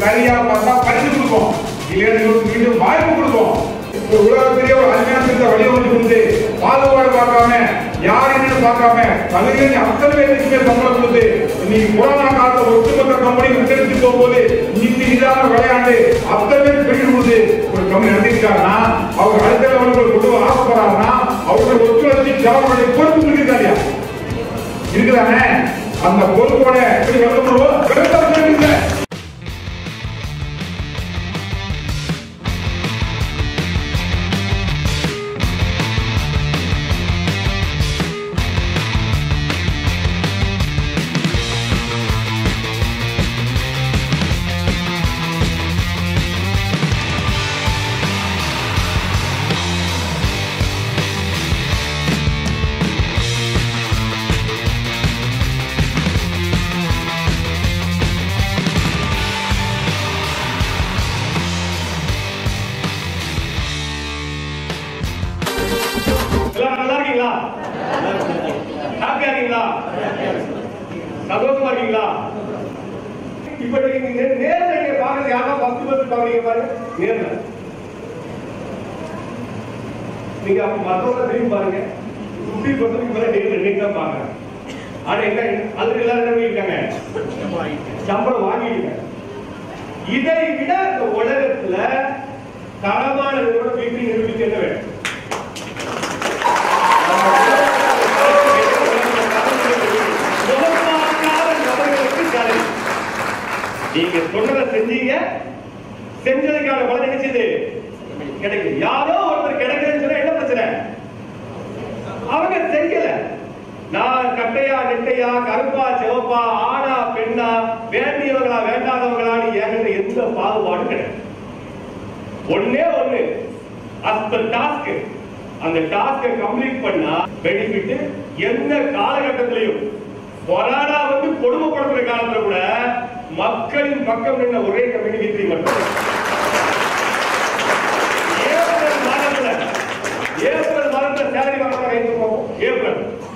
சரியா பார்த்தா பரிசு கொடுப்போம் இல்லையா மீண்டும் வாய்ப்பு கொடுப்போம் ஒரு உலகத்திலேயே ஒரு அருமையான திட்டத்தை வடிவமைச்சு கொடுத்து பாகுபாடு பார்க்காம யார் என்னன்னு பார்க்காம தகுதி அத்தனை பேருக்குமே சம்பளம் கொடுத்து இன்னைக்கு கொரோனா காலத்துல ஒட்டுமொத்த கம்பெனி விட்டெடுத்து போகும்போது இன்னைக்கு இதான விளையாண்டு அத்தனை பேர் பெரிய கொடுத்து ஒரு கம்பெனி நடத்திருக்காருன்னா அவர் அடுத்த லெவலுக்கு கொண்டு வர ஆசைப்படுறாருன்னா அவர்கள் ஒத்துழைச்சி ஜனங்களுடைய பொறுப்பு இருக்குதா இல்லையா இருக்குதானே அந்த பொறுப்போட எப்படி வளர்க்கணும் வெறுத்தவங்க எல்லாம் நல்லா இருக்கீங்களா ஹாப்பியா இருக்கீங்களா சந்தோஷமா இருக்கீங்களா இப்ப நீங்க நே- நேர்ல நீங்க பாக்குறது யாரா பத்து பத்து பாக்குறீங்க பாருங்க நேர்ல நீங்க அப்ப மத்தவங்க திரும்பி பாருங்க சுத்தி பசங்க மேல நேர்ல இன்னைக்கு தான் பாக்குறேன் ஆனா என்ன அது எல்லாரும் என்ன பண்ணிருக்காங்க சம்பளம் வாங்கிட்டு இதை விட இந்த உலகத்துல தரமான நிறுவனம் வீட்டில் நிரூபிக்க என்ன வேண்டும் நீங்க சொன்னதை செஞ்சீங்க செஞ்சதுக்கான பலன் நினைச்சது கிடைக்குது யாரோ ஒருத்தர் கிடைக்குதுன்னு சொன்னா என்ன பிரச்சனை அவங்க செய்யல நான் கட்டையா நெட்டையா கருப்பா சிவப்பா ஆணா பெண்ணா வேண்டியவங்களா வேண்டாதவங்களான்னு என்கிட்ட எந்த பாகுபாடும் கிடையாது ஒண்ணே ஒண்ணு அந்த டாஸ்க் அந்த டாஸ்கை கம்ப்ளீட் பண்ணா பெனிஃபிட் எந்த காலகட்டத்திலையும் கொரோனா வந்து கொடுமைப்படுத்துற காலத்துல கூட மக்களின் பக்கம் நின்ன ஒரே கம்பெனி வீக்லி மட்டும் ஏப்ரல் மாதத்துல ஏப்ரல் மாதத்துல சேலரி வாங்க கைது போகும் ஏப்ரல்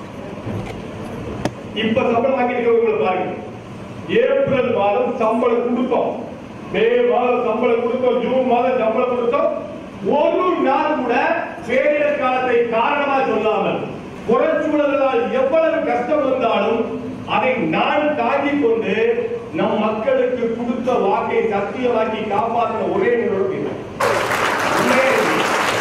இப்ப சம்பளம் வாங்கிட்டு இருக்கவங்களை பாருங்க ஏப்ரல் மாதம் சம்பளம் கொடுத்தோம் மே மாதம் சம்பளம் கொடுத்தோம் ஜூன் மாதம் சம்பளம் கொடுத்தோம் ஒரு நாள் கூட பேரிடர் காலத்தை காரணமா சொல்லாமல் புறச்சூழலால் எவ்வளவு கஷ்டம் வந்தாலும் அதை நான் தாங்கிக் கொண்டு நம் மக்களுக்கு கொடுத்த வாக்கை சத்தியமாக்கி காப்பாற்றின ஒரே நிறுவனம் இது. உண்மையே இது.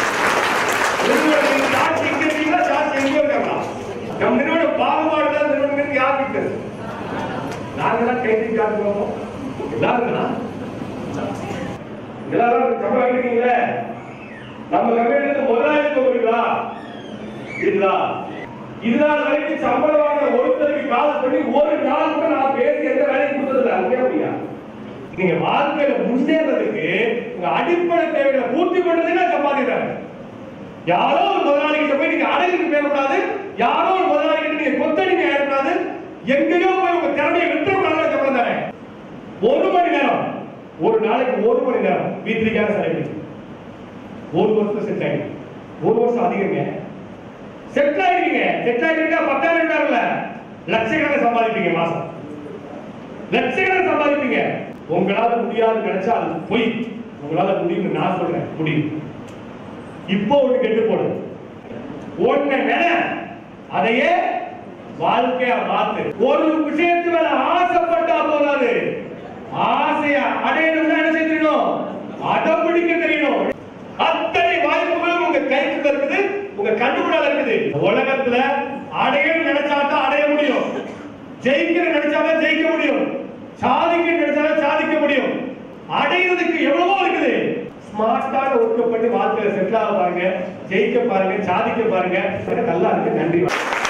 உங்களுடைய சாட்சி இங்க இருக்கீங்களா, சாட்சி எங்க இருக்காங்களா? நம் நிறுவனம் பாகுபாடு தான் நிறுவனம் யாருக்கு தெரியும் நாங்கெல்லாம் கைதி காட்டுறோம் எல்லாரும் தான். எல்லாரும் சம்பளம் வாங்கிருக்கீங்களே நம்ம கம்பெனில முதலாளி போகிறீங்களா இல்லா இதுநாள் வரைக்கும் சம்பளம் வாங்க ஒருத்தருக்கு கால் பண்ணி ஒரு நாள் கூட நான் பேசி எந்த வேலையும் கொடுத்ததில்ல அங்கே அப்படியா நீங்க வாழ்க்கையில முன்னேறதுக்கு உங்க அடிப்படை தேவைகளை பூர்த்தி பண்றதுக்கு சம்பாதிக்கிறாங்க யாரோ ஒரு முதலாளி கிட்ட போய் நீங்க அடகுக்கு பேசக்கூடாது யாரோ ஒரு முதலாளி கிட்ட நீங்க கொத்தடிமை ஆயிடக்கூடாது எங்கேயோ போய் உங்க திறமையை விட்டுறக்கூடாது சம்பளம் தானே ஒரு மணி நேரம் ஒரு நாளைக்கு ஒரு மணி நேரம் வீட்டிற்காக செலவு ஒரு வருஷம் செட் ஆயிடும் ஒரு வருஷம் அதிகங்க செட் ஆயிருக்கீங்க செட் ஆயிருக்கா பத்தாயிரம் இருக்காருல்ல லட்சக்கணக்கில் சம்பாதிப்பீங்க மாசம் லட்சக்கணக்கில் சம்பாதிப்பீங்க உங்களால முடியாது நினைச்சா அது பொய் உங்களால முடியும்னு நான் சொல்றேன் முடியும் இப்போ ஒண்ணு கெட்டு போடு ஒண்ணு நினை அதையே வாழ்க்கையா மாத்து ஒரு விஷயத்து மேல ஆசைப்பட்டா போதாது ஆசைய அடையணும்னா என்ன செய்யணும் அடம் பிடிக்க தெரியணும் அத்தனை வாய்ப்புகளும் உங்க கைக்குள்ள இருக்குது உங்க கண்ணுக்குள்ள இருக்குது உலகத்துல அடையணும் நினைச்சாதான் அடைய முடியும் ஜெயிக்கிற நினைச்சாதான் ஜெயிக்க முடியும் சாதிக்க நினைச்சாதான் சாதிக்க முடியும் அடையிறதுக்கு எவ்வளவோ இருக்குது ஸ்மார்ட்டான ஒர்க் பண்ணி வாழ்க்கையில செட்டில் ஆக பாருங்க ஜெயிக்க பாருங்க சாதிக்க பாருங்க நல்லா இருக்கு நன்றி